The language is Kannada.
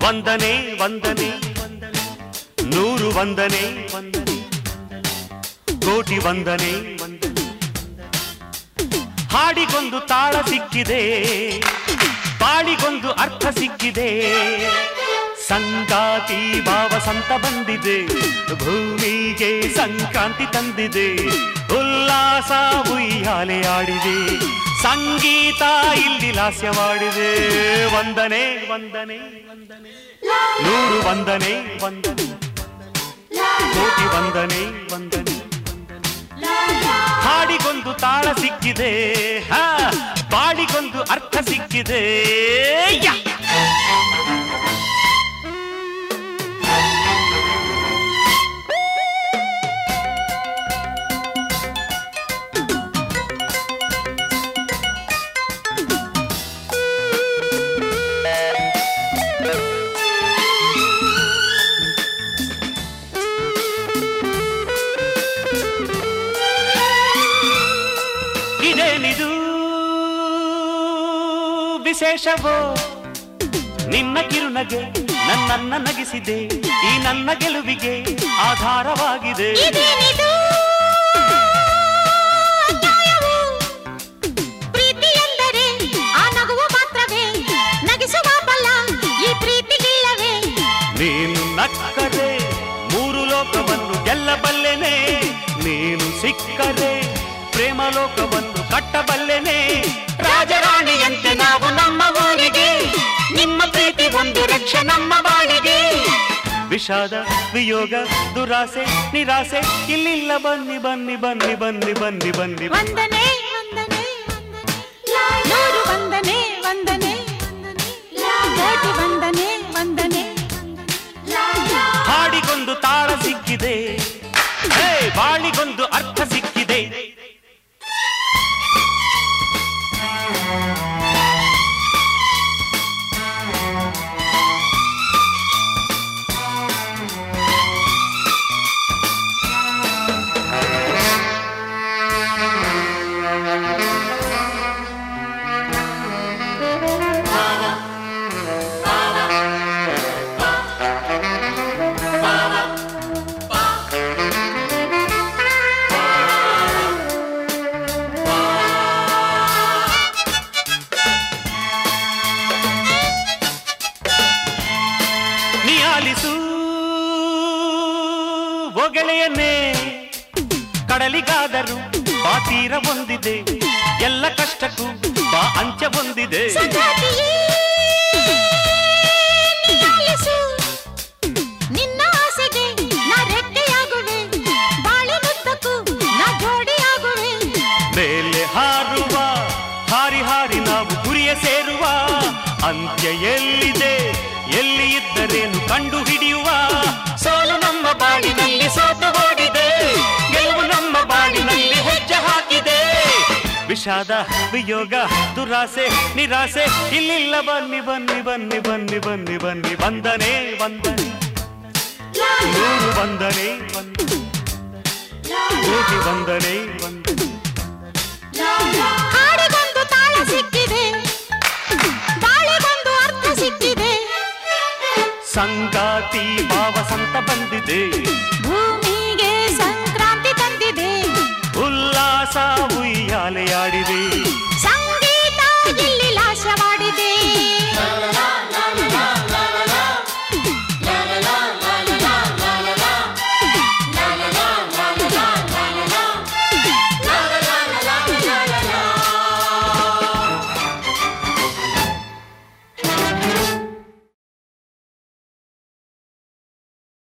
ವಂದನೆ ವಂದನೆ ನೂರು ವಂದನೆ ವಂದನೆ ಕೋಟಿ ವಂದನೆ ವಂದನೆ ಹಾಡಿಗೊಂದು ತಾಳ ಸಿಕ್ಕಿದೆ ಬಾಳಿಗೊಂದು ಅರ್ಥ ಸಿಕ್ಕಿದೆ ಸಂಗಾತಿ ಭಾವ ಸಂತ ಬಂದಿದೆ ಭೂಮಿಗೆ ಸಂಕ್ರಾಂತಿ ತಂದಿದೆ ಉಲ್ಲಾಸ ಉಯ್ಯಾಲೆ ಆಡಿದೆ ಸಂಗೀತ ಇಲ್ಲಿ ಲಾಸ್ಯವಾಡಿದೆ ವಂದನೆ ವಂದನೆ ನೂರು ವಂದನೆ ವಂದನೆ ಕೋಟಿ ವಂದನೆ ವಂದನೆ ಹಾಡಿಗೊಂದು ತಾಳ ಸಿಕ್ಕಿದೆ ಹಾ ಬಾಡಿಗೊಂದು ಅರ್ಥ ಸಿಕ್ಕಿದೆ ಯಾ! ಇದೇನಿದು ವಿಶೇಷವೋ ನಿನ್ನ ಕಿರುನಗೆ ನನ್ನನ್ನ ನಗಿಸಿದೆ ಈ ನನ್ನ ಗೆಲುವಿಗೆ ಆಧಾರವಾಗಿದೆ ಇದೇನಿದು ಅನ್ಯಾಯವು? ಪ್ರೀತಿ ಎಂದರೆ ಆ ನಗುವು ಮಾತ್ರವೇ ನಗಿಸುವ ಬಲ್ಲ ಈ ಪ್ರೀತಿಗಿಲ್ಲವೇ ನೀನು ನಕ್ಕರೆ ಮೂರು ಲೋಕವನ್ನು ಗೆಲ್ಲಬಲ್ಲೆನೆ ನೀನು ಸಿಕ್ಕರೆ ಪ್ರೇಮ ಲೋಕವನ್ನು ಕಟ್ಟಬಲ್ಲೆನೆ ರಾಜರಾಣಿಯಂತೆ ನಾವು ನಮ್ಮ ಊರಿಗೆ ನಿಮ್ಮ ಪ್ರೀತಿ ಒಂದು ರಕ್ಷೆ ನಮ್ಮ ಬಾಳಿಗೆ ವಿಷಾದ ವಿಯೋಗ ದುರಾಸೆ ನಿರಾಸೆ ಇಲ್ಲಿಲ್ಲ ಬನ್ನಿ ಬನ್ನಿ ಬನ್ನಿ ಬನ್ನಿ ಬನ್ನಿ ಬನ್ನಿ ವಂದನೆ ವಂದನೆ ನೂರು ವಂದನೆ ವಂದನೆ ಕೋಟಿ ವಂದನೆ ವಂದನೆ ಹಾಡಿಗೊಂದು ತಾಳ ಸಿಕ್ಕಿದೆ ಹೇ ಬಾಳಿಗೊಂದು ಅರ್ಥ ಸಿಕ್ಕಿದೆ ನೀ ಆಲಿಸು ಒಗಳೆಯನ್ನೇ ಕಡಲಿಗಾದರೂ ಬಾ ತೀರ ಹೊಂದಿದೆ ಎಲ್ಲ ಕಷ್ಟಕ್ಕೂ ಬಾ ಅಂಚ ಹೊಂದಿದೆ ಸಂಗಾತಿಯೇ, ನಿಯಾಲಿಸು. ನಿನ್ನ ಆಸೆಗೆ ನಾ ರೆಕ್ಕೆಯಾಗುವೆ ಬಾಳಿನುದ್ದಕ್ಕೂ ನಾ ಜೋಡಿಯಾಗುವೆ ಮೇಲೆ ಹಾರುವ ಹಾರಿ ಹಾರಿ ನಾವು ಗುರಿಯ ಸೇರುವ ಅಂತ್ಯ ಎಲ್ಲಿದೆ ಎಲ್ಲಿ ಇದ್ದರೇನು ಕಂಡು ಹಿಡಿಯುವ ಸೋಲು ನಮ್ಮ ಬಾಳಿನಲ್ಲಿ ಸೋತು ಓಡಿದೆ ಗೆಲುವು ನಮ್ಮ ಬಾಳಿನಲ್ಲಿ ಹೆಜ್ಜೆ ಹಾಕಿದೆ ವಿಷಾದ ವಿಯೋಗ ದುರಾಸೆ ನಿರಾಸೆ ಇಲ್ಲಿಲ್ಲ ಬನ್ನಿ ಬನ್ನಿ ಬನ್ನಿ ಬನ್ನಿ ಬನ್ನಿ ಬನ್ನಿ ವಂದನೆ ವಂದನೆ ನೂರು ವಂದನೆ ವಂದನೆ ಕೋಟಿ ವಂದನೆ ವಂದನೆ ಹಾಡಿಗೊಂದು ತಾಳ ಸಿಕ್ಕಿದೆ ಬಾಳಿಗೊಂದು ಅರ್ಥ ಸಿಕ್ಕಿದೆ ಸಂಗಾತಿ ಭಾವ ಸಂತ ಬಂದಿದೆ ಭೂ